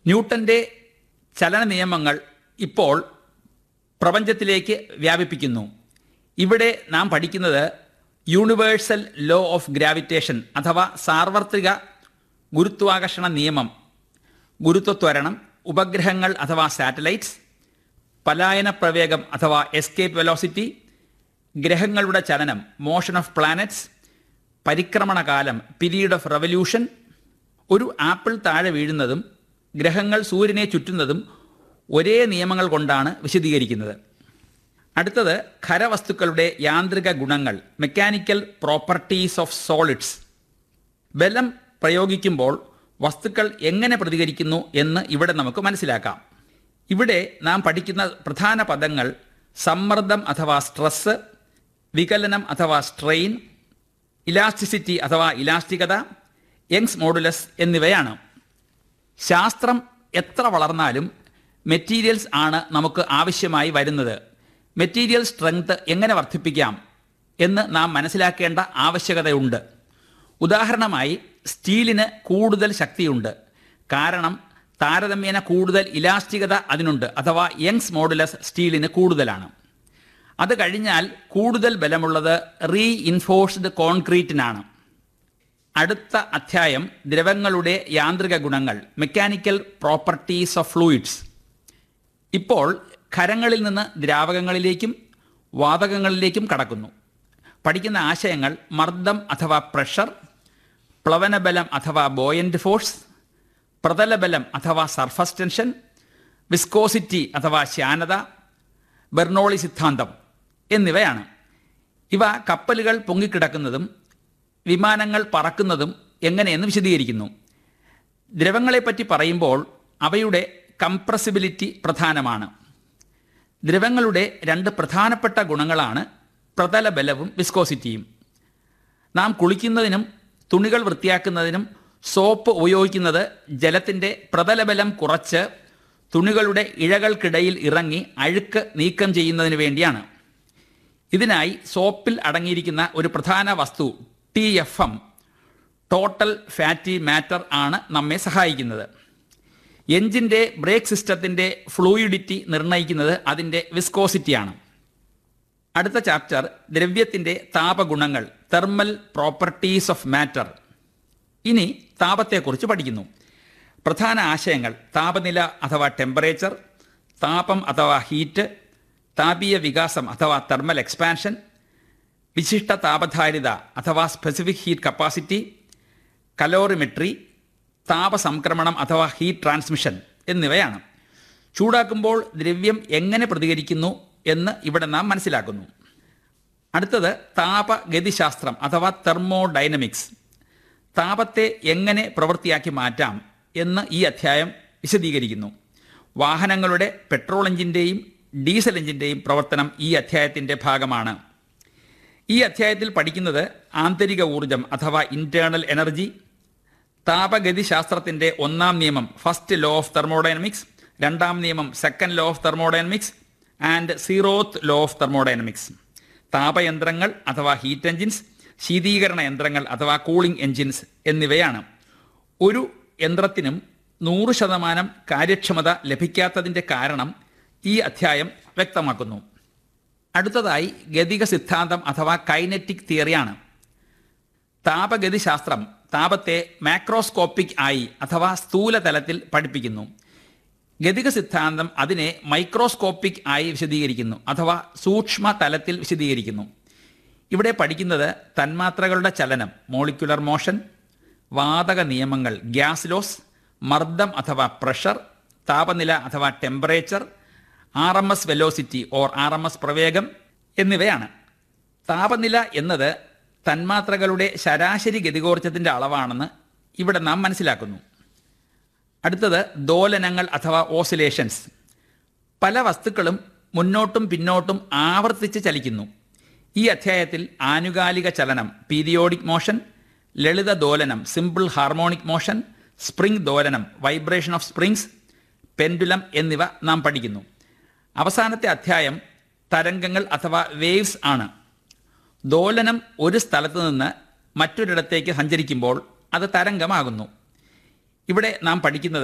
ന്യൂട്ടന്റെ ചലന നിയമങ്ങൾ ഇപ്പോൾ പ്രപഞ്ചത്തിലേക്ക് വ്യാപിപ്പിക്കുന്നു ഇവിടെ നാം പഠിക്കുന്നത് യൂണിവേഴ്സൽ ലോ ഓഫ് ഗ്രാവിറ്റേഷൻ അഥവാ സാർവത്രിക ഗുരുത്വാകർഷണ നിയമം ഗുരുത്വത്വരണം ഉപഗ്രഹങ്ങൾ അഥവാ സാറ്റലൈറ്റ്സ് പലായന പ്രവേഗം അഥവാ എസ്കേപ്പ് വെലോസിറ്റി ഗ്രഹങ്ങളുടെ ചലനം മോഷൻ ഓഫ് പ്ലാനറ്റ്സ് പരിക്രമണ കാലം പീരീഡ് ഓഫ് റവല്യൂഷൻ ഒരു ആപ്പിൾ താഴെ വീഴുന്നതും ഗ്രഹങ്ങൾ സൂര്യനെ ചുറ്റുന്നതും ഒരേ നിയമങ്ങൾ കൊണ്ടാണ് വിശദീകരിക്കുന്നത് അടുത്തത് ഖരവസ്തുക്കളുടെ യാന്ത്രിക ഗുണങ്ങൾ മെക്കാനിക്കൽ പ്രോപ്പർട്ടീസ് ഓഫ് സോളിഡ്സ് ബലം പ്രയോഗിക്കുമ്പോൾ വസ്തുക്കൾ എങ്ങനെ പ്രതികരിക്കുന്നു എന്ന് ഇവിടെ നമുക്ക് മനസ്സിലാക്കാം ഇവിടെ നാം പഠിക്കുന്ന പ്രധാന പദങ്ങൾ സമ്മർദ്ദം അഥവാ സ്ട്രെസ് വികലനം അഥവാ സ്ട്രെയിൻ ഇലാസ്റ്റിസിറ്റി അഥവാ ഇലാസ്റ്റികത യങ്സ് മോഡുലസ് എന്നിവയാണ് ശാസ്ത്രം എത്ര വളർന്നാലും മെറ്റീരിയൽസ് ആണ് നമുക്ക് ആവശ്യമായി വരുന്നത് മെറ്റീരിയൽ സ്ട്രെങ്ത് എങ്ങനെ വർദ്ധിപ്പിക്കാം എന്ന് നാം മനസ്സിലാക്കേണ്ട ആവശ്യകതയുണ്ട് ഉദാഹരണമായി സ്റ്റീലിന് കൂടുതൽ ശക്തിയുണ്ട് കാരണം താരതമ്യേന കൂടുതൽ ഇലാസ്റ്റികത അതിനുണ്ട് അഥവാ യങ്സ് മോഡുലസ് സ്റ്റീലിന് കൂടുതലാണ് അത് കഴിഞ്ഞാൽ കൂടുതൽ ബലമുള്ളത് റീ ഇൻഫോഴ്സ്ഡ് കോൺക്രീറ്റിനാണ് അടുത്ത അധ്യായം ദ്രവങ്ങളുടെ യാന്ത്രിക ഗുണങ്ങൾ മെക്കാനിക്കൽ പ്രോപ്പർട്ടീസ് ഓഫ് ഫ്ലൂയിഡ്സ് ഇപ്പോൾ ഖരങ്ങളിൽ നിന്ന് ദ്രാവകങ്ങളിലേക്കും വാതകങ്ങളിലേക്കും കടക്കുന്നു പഠിക്കുന്ന ആശയങ്ങൾ മർദ്ദം അഥവാ പ്രഷർ പ്ലവനബലം അഥവാ ബോയന്റ് ഫോഴ്സ് പ്രതലബലം അഥവാ സർഫസ് ടെൻഷൻ വിസ്കോസിറ്റി അഥവാ ശാനത ബെർണോളി സിദ്ധാന്തം എന്നിവയാണ് ഇവ കപ്പലുകൾ പൊങ്ങിക്കിടക്കുന്നതും വിമാനങ്ങൾ പറക്കുന്നതും എങ്ങനെയെന്ന് വിശദീകരിക്കുന്നു ദ്രവങ്ങളെപ്പറ്റി പറയുമ്പോൾ അവയുടെ കംപ്രസിബിലിറ്റി പ്രധാനമാണ് ദ്രവങ്ങളുടെ രണ്ട് പ്രധാനപ്പെട്ട ഗുണങ്ങളാണ് പ്രതലബലവും വിസ്കോസിറ്റിയും നാം കുളിക്കുന്നതിനും തുണികൾ വൃത്തിയാക്കുന്നതിനും സോപ്പ് ഉപയോഗിക്കുന്നത് ജലത്തിൻ്റെ പ്രതലബലം കുറച്ച് തുണികളുടെ ഇഴകൾക്കിടയിൽ ഇറങ്ങി അഴുക്ക് നീക്കം ചെയ്യുന്നതിന് വേണ്ടിയാണ് ഇതിനായി സോപ്പിൽ അടങ്ങിയിരിക്കുന്ന ഒരു പ്രധാന വസ്തു T F M total fatty matter ആണ് നമ്മെ സഹായിക്കുന്നത് എഞ്ചിൻ്റെ ബ്രേക്ക് സിസ്റ്റത്തിൻ്റെ ഫ്ലൂയിഡിറ്റി നിർണ്ണയിക്കുന്നത് അതിൻ്റെ വിസ്കോസിറ്റിയാണ് അടുത്ത ചാപ്റ്റർ ദ്രവ്യത്തിൻ്റെ താപഗുണങ്ങൾ തെർമൽ പ്രോപ്പർട്ടീസ് ഓഫ് മാറ്റർ ഇനി താപത്തെക്കുറിച്ച് പഠിക്കുന്നു പ്രധാന ആശയങ്ങൾ താപനില അഥവാ ടെമ്പറേച്ചർ താപം അഥവാ ഹീറ്റ് താപീയ വികാസം അഥവാ തെർമൽ എക്സ്പാൻഷൻ വിശിഷ്ട താപധാരിത അഥവാ സ്പെസിഫിക് ഹീറ്റ് കപ്പാസിറ്റി കലോറിമെട്രി താപസംക്രമണം അഥവാ ഹീറ്റ് ട്രാൻസ്മിഷൻ എന്നിവയാണ് ചൂടാക്കുമ്പോൾ ദ്രവ്യം എങ്ങനെ പ്രതികരിക്കുന്നു എന്ന് ഇവിടെ നാം മനസ്സിലാക്കുന്നു അടുത്തത് താപഗതിശാസ്ത്രം അഥവാ തെർമോഡൈനമിക്സ് താപത്തെ എങ്ങനെ പ്രവൃത്തിയാക്കി മാറ്റാം എന്ന് ഈ അധ്യായം വിശദീകരിക്കുന്നു വാഹനങ്ങളുടെ പെട്രോൾ എഞ്ചിൻ്റെയും ഡീസൽ എഞ്ചിൻ്റെയും പ്രവർത്തനം ഈ അധ്യായത്തിൻ്റെ ഭാഗമാണ് ഈ അധ്യായത്തിൽ പഠിക്കുന്നത് ആന്തരിക ഊർജം അഥവാ ഇന്റേണൽ എനർജി താപഗതി ശാസ്ത്രത്തിന്റെ ഒന്നാം നിയമം ഫസ്റ്റ് ലോ ഓഫ് തെർമോഡൈനമിക്സ് രണ്ടാം നിയമം second law of thermodynamics and zeroth law of thermodynamics താപയന്ത്രങ്ങൾ അഥവാ ഹീറ്റ് എഞ്ചിൻസ് ശീതീകരണ യന്ത്രങ്ങൾ അഥവാ കൂളിംഗ് എഞ്ചിൻസ് എന്നിവയാണ് ഒരു യന്ത്രത്തിനും നൂറ് ശതമാനം കാര്യക്ഷമത ലഭിക്കാത്തതിൻ്റെ കാരണം ഈ അധ്യായം വ്യക്തമാക്കുന്നു അടുത്തതായി ഗതിക സിദ്ധാന്തം അഥവാ കൈനറ്റിക് തിയറിയാണ് താപഗതി ശാസ്ത്രം താപത്തെ മാക്രോസ്കോപ്പിക് ആയി അഥവാ സ്ഥൂല തലത്തിൽ പഠിപ്പിക്കുന്നു ഗതിക സിദ്ധാന്തം അതിനെ മൈക്രോസ്കോപ്പിക് ആയി വിശദീകരിക്കുന്നു അഥവാ സൂക്ഷ്മ തലത്തിൽ വിശദീകരിക്കുന്നു ഇവിടെ പഠിക്കുന്നത് തന്മാത്രകളുടെ ചലനം മോളിക്കുലർ മോഷൻ വാതക നിയമങ്ങൾ ഗ്യാസ് ലോസ് മർദ്ദം അഥവാ പ്രഷർ താപനില അഥവാ temperature R M S velocity or R M S പ്രവേഗം എന്നിവയാണ് താപനില എന്നത് തന്മാത്രകളുടെ ശരാശരി ഗതികോർജ്ജത്തിൻ്റെ അളവാണെന്ന് ഇവിടെ നാം മനസ്സിലാക്കുന്നു അടുത്തത് ദോലനങ്ങൾ അഥവാ ഓസിലേഷൻസ് പല വസ്തുക്കളും മുന്നോട്ടും പിന്നോട്ടും ആവർത്തിച്ച് ചലിക്കുന്നു ഈ അധ്യായത്തിൽ ആനുകാലിക ചലനം പീരിയോഡിക് മോഷൻ ലളിത ദോലനം സിമ്പിൾ ഹാർമോണിക് മോഷൻ സ്പ്രിംഗ് ദോലനം വൈബ്രേഷൻ ഓഫ് സ്പ്രിങ്സ് പെൻഡുലം എന്നിവ നാം പഠിക്കുന്നു അവസാനത്തെ അധ്യായം തരംഗങ്ങൾ അഥവാ വേവ്സ് ആണ് ദോലനം ഒരു സ്ഥലത്ത് നിന്ന് മറ്റൊരിടത്തേക്ക് സഞ്ചരിക്കുമ്പോൾ അത് തരംഗമാകുന്നു ഇവിടെ നാം പഠിക്കുന്നത്